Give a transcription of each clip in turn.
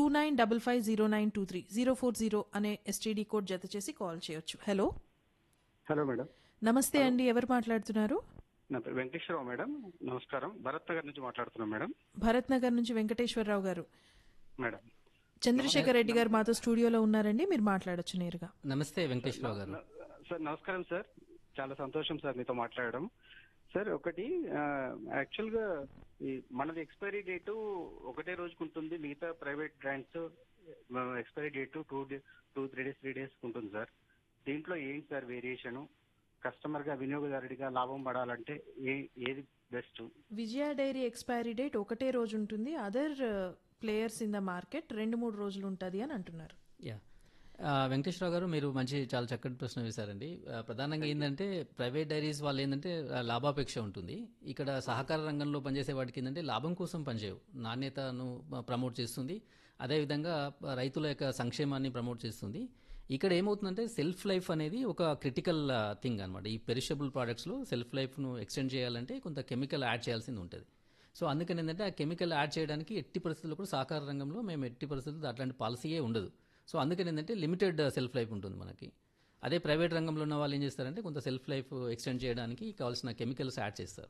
Nine double five zero nine two three zero four zero అనే STD code జత చేసి call చేయొచ్చు hello hello madam నమస్తే అండి ఎవరు మాట్లాడుతున్నారు నా పేరు వెంకటేశ్వరరావు మేడం నమస్కారం భరత్ నగర్ నుంచి మాట్లాడుతున్నాం మేడం భరత్ నగర్ నుంచి వెంకటేశ్వరరావు గారు మేడం చంద్రశేఖర్ రెడ్డి గారు మాతో స్టూడియోలో ఉన్నారండి మీరు మాట్లాడొచ్చు నేరుగా నమస్తే వెంకటేశ్వరరావు గారు సార్ నమస్కారం సార్ చాలా సంతోషం సార్ మీతో మాట్లాడడం సార్ ఒకటి యాక్చువల్ గా ఈ మనది ఎక్స్పైరీ డేటు ఒకటే రోజుకు ఉంటుంది మిగతా private brands expiry date two day two three days three days ఉంటుంది సార్ దీంట్లో ఏంటి సార్ వేరియేషన్ కస్టమర్ గా వినియోగదారుడిగా లాభం పడాలంటే ఏ ఏది best Vijaya dairy expiry date ఒకటే రోజు ఉంటుంది other players in the market రెండు మూడు రోజులు ఉంటుంది అని అంటున్నారు యా ఆ, వెంకటేశ్వరరావు గారు మీరు మంచి చాలా చక్కటి ప్రశ్న వేశారండి ఆ, ప్రధానంగా ఏంటంటే ప్రైవేట్ డైరీస్ వాళ్ళు ఏంటంటే ఆ, లాభాపేక్ష ఉంటుంది ఇక్కడ సహకార రంగంలో పనిచేసే వాటికి ఏంటంటే లాభం కోసం పనిచేయవు నాణ్యతను ప్రమోట్ చేస్తుంది అదేవిధంగా ఆ, రైతుల యొక్క సంక్షేమాన్ని ప్రమోట్ చేస్తుంది ఇక్కడ ఏమవుతుందంటే సెల్ఫ్ లైఫ్ అనేది ఒక క్రిటికల్ థింగ్ అనమాట ఈ పెరిషబుల్ ప్రోడక్ట్స్లో సెల్ఫ్ లైఫ్ను ఎక్స్టెండ్ చేయాలంటే కొంత కెమికల్ యాడ్ చేయాల్సింది ఉంటుంది సో అందుకని ఏంటంటే ఆ కెమికల్ యాడ్ చేయడానికి ఎట్టి పరిస్థితుల్లో కూడా సహకార రంగంలో మేము ఎట్టి పరిస్థితుల్లో అట్లాంటి పాలసీయే ఉండదు సో అందుకని ఏంటంటే లిమిటెడ్ సెల్ఫ్ లైఫ్ ఉంటుంది మనకి అదే ప్రైవేట్ రంగంలో ఉన్న వాళ్ళు ఏం చేస్తారంటే కొంత సెల్ఫ్ లైఫ్ ఎక్స్టెండ్ చేయడానికి కావాల్సిన కెమికల్స్ యాడ్ చేస్తారు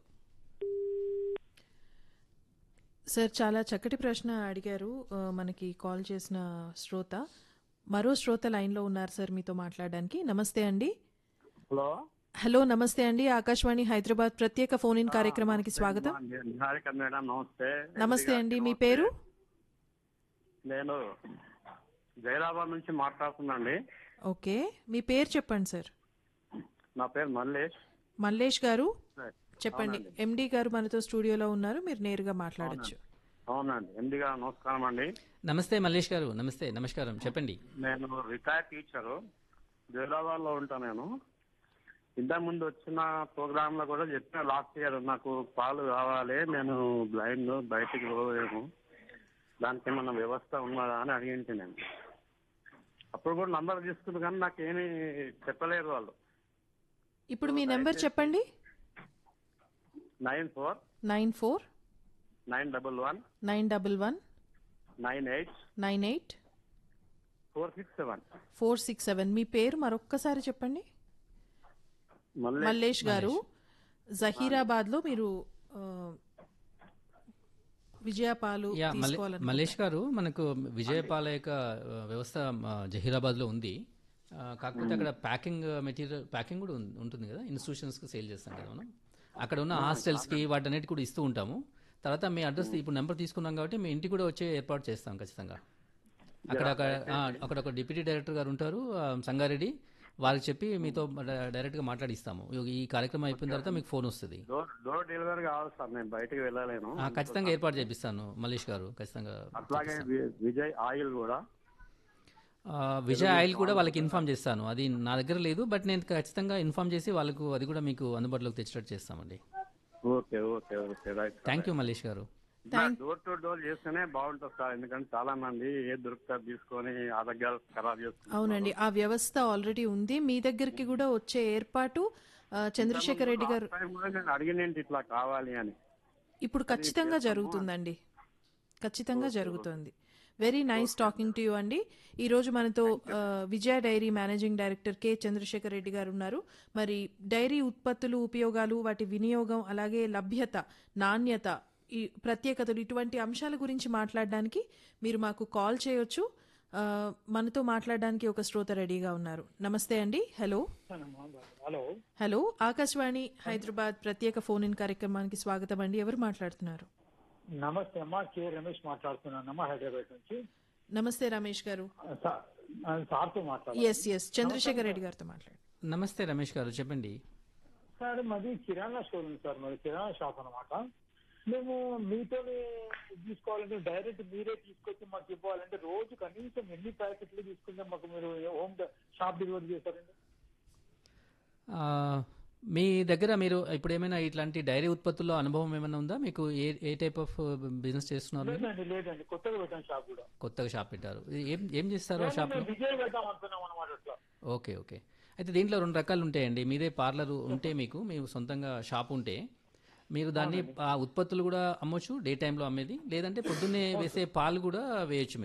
సార్ చాలా చక్కటి ప్రశ్న అడిగారు ఆ, మనకి కాల్ చేసిన శ్రోత మరో శ్రోత లైన్లో ఉన్నారు సార్ మీతో మాట్లాడడానికి నమస్తే అండి హలో హలో నమస్తే అండి ఆకాశవాణి హైదరాబాద్ ప్రత్యేక ఫోన్ ఇన్ కార్యక్రమానికి స్వాగతం నిహారిక మేడం నమస్తే నమస్తే అండి మీ పేరు నేను జైరాబాద్ నుంచి మాట్లాడుతున్నాండి ఓకే మీ పేరు చెప్పండి సార్ నా పేరు మల్లేష్ మల్లేష్ గారు చెప్పండి ఎండి గారు మనతో స్టూడియోలో ఉన్నారు మీరు నేరుగా మాట్లాడొచ్చు అవునండి ఎండి గారు నమస్కారం అండి నమస్తే మల్లేష్ గారు నమస్తే నమస్కారం చెప్పండి నేను రిటైర్డ్ టీచరు జైరాబాద్ లో ఉంటాను నేను ఇంతకు ముందు వచ్చిన ప్రోగ్రామ్ లో కూడా చెప్పిన లాస్ట్ ఇయర్ నాకు పాలు కావాలి నేను బ్లైండ్ బయటికి పోలేము దానికి ఏమన్నా వ్యవస్థ ఉన్నదా అని అడిగింటి నేను అప్పుడు కూడా నంబర్ తీసుకున్నారు కానీ నాకు ఏమీ చెప్పలేరు వాళ్ళు ఇప్పుడు మీ నెంబర్ చెప్పండి nine four nine four nine double one nine double one nine eight nine eight four six seven four six seven మీ పేరు మరొక్కసారి చెప్పండి మళ్ళీ మల్లేష్ గారు జహీరాబాద్ లో మీరు ఆ, విజయపాలు యా మల్లే- తీసుకోవాలని మల్లేష్ గారు మనకు విజయపాల యొక్క ఆ, వ్యవస్థ ఆ, జహీరాబాద్లో ఉంది ఆ, కాకపోతే అక్కడ ప్యాకింగ్ మెటీరియల్ ప్యాకింగ్ కూడా ఉం- ఉంటుంది కదా ఇన్స్టిట్యూషన్స్కి సేల్ చేస్తాం కదా మనం అక్కడ ఉన్న హాస్టల్స్కి వాటన్నిటి కూడా ఇస్తూ ఉంటాము తర్వాత మీ అడ్రస్ ఇప్పుడు నెంబర్ తీసుకున్నాం కాబట్టి మీ ఇంటికి కూడా వచ్చే ఏర్పాటు చేస్తాం ఖచ్చితంగా అక్కడ ఒక ఆ, అక్కడ ఒక డిప్యూటీ డైరెక్టర్ గారు ఉంటారు ఆ, సంగారెడ్డి వారికి చెప్పి మీతో డ- డైరెక్ట్గా మాట్లాడిస్తాము ఈ కార్యక్రమం అయిపోయిన తర్వాత మీకు ఫోన్ వస్తుంది డోర్ డోర్ డెలివరీ కావాలి సార్ నేను బయటికి వెళ్ళలేను ఆ, ఖచ్చితంగా ఏర్పాటు చేపిస్తాను మల్లేష్ గారు ఖచ్చితంగా అట్లాగే వి- విజయ్ ఆయిల్ కూడా ఆ, విజయ్ ఆయిల్ కూడా వాళ్ళకి ఇన్ఫామ్ చేస్తాను అది నా దగ్గర లేదు బట్ నేను ఖచ్చితంగా ఇన్ఫామ్ చేసి వాళ్ళకు అది కూడా మీకు అందుబాటులోకి తెచ్చేటట్టు చేస్తామండి okay okay okay right thank you Mallesh గారు డోర్ టు డోర్ చేస్తేనే బాగుంటుంది సార్ ఎందుకంటే చాలా మంది ఏ దొరుకుతారు తీసుకొని ఆరోగ్యాలు ఖరాబ్ చేసుకుంటారు అవునండి ఆ వ్యవస్థ ఆల్రెడీ ఉంది మీ దగ్గరికి కూడా వచ్చే ఏర్పాటు ఆ, చంద్రశేఖర్ రెడ్డి గారు Last time కూడా నేను అడిగినేంటి ఇట్లా కావాలి అని ఇప్పుడు ఖచ్చితంగా జరుగుతుందండి ఖచ్చితంగా జరుగుతుంది very nice talking to you అండి ఈ రోజు మనతో ఆ, Vijaya dairy managing director K Chandrasekhar Reddy గారు ఉన్నారు మరి డైరీ ఉత్పత్తులు ఉపయోగాలు వాటి వినియోగం అలాగే లభ్యత నాణ్యత ఈ ప్రత్యేకతలు ఇటువంటి అంశాల గురించి మాట్లాడడానికి మీరు మాకు కాల్ చేయొచ్చు ఆ, మనతో మాట్లాడడానికి ఒక శ్రోత రెడీగా ఉన్నారు నమస్తే అండి hello hello hello Akashvani Hyderabad ప్రత్యేక ఫోన్ ఇన్ కార్యక్రమానికి స్వాగతం అండి ఎవరు మాట్లాడుతున్నారు నమస్తే అమ్మా కే రమేష్ మాట్లాడుతున్నానమ్మా హైదరాబాద్ నుంచి నమస్తే రమేష్ గారు సా- ఆ, సార్తో మాట్లాడు ఎస్ ఎస్ చంద్రశేఖర్ రెడ్డి గారితో మాట్లాడు నమస్తే రమేష్ గారు చెప్పండి సార్ మాది కిరాణా స్టోర్ ఉంది సార్ మాది కిరాణా షాప్ అన్నమాట మేము మీతో తీసుకోవాలంటే డైరెక్ట్ మీరే తీసుకొచ్చి మాకు ఇవ్వాలంటే రోజు కనీసం ఎన్ని ప్యాకెట్లు తీసుకుంటే మాకు మీరు హోమ్ డ- షాప్ డెలివరీ చేస్తారండి ఆ, మీ దగ్గర మీరు ఇప్పుడు ఏమైనా ఇట్లాంటి డైరీ ఉత్పత్తుల్లో అనుభవం ఏమైనా ఉందా మీకు ఏ ఏ టైప్ ఆఫ్ బిజినెస్ చేస్తున్నారు మీరు? లేదండి లేదండి కొత్తగా పెట్టాం షాప్ కూడా కొత్తగా షాప్ పెట్టారు ఏం ఏం చేస్తారు ఆ షాప్లో మేము విజయ్ పెడదాం అనుకున్నాం అనమాట అట్లా ఓకే ఓకే అయితే దీంట్లో రెండు రకాలు ఉంటాయండి మీదే పార్లర్ ఉంటే మీకు మీ సొంతంగా షాప్ ఉంటే మీరు దాన్ని ఆ ఉత్పత్తులు కూడా అమ్మొచ్చు డే టైంలో అమ్మేది లేదంటే పొద్దున్నే వేసే పాలు కూడా వేయచ్చు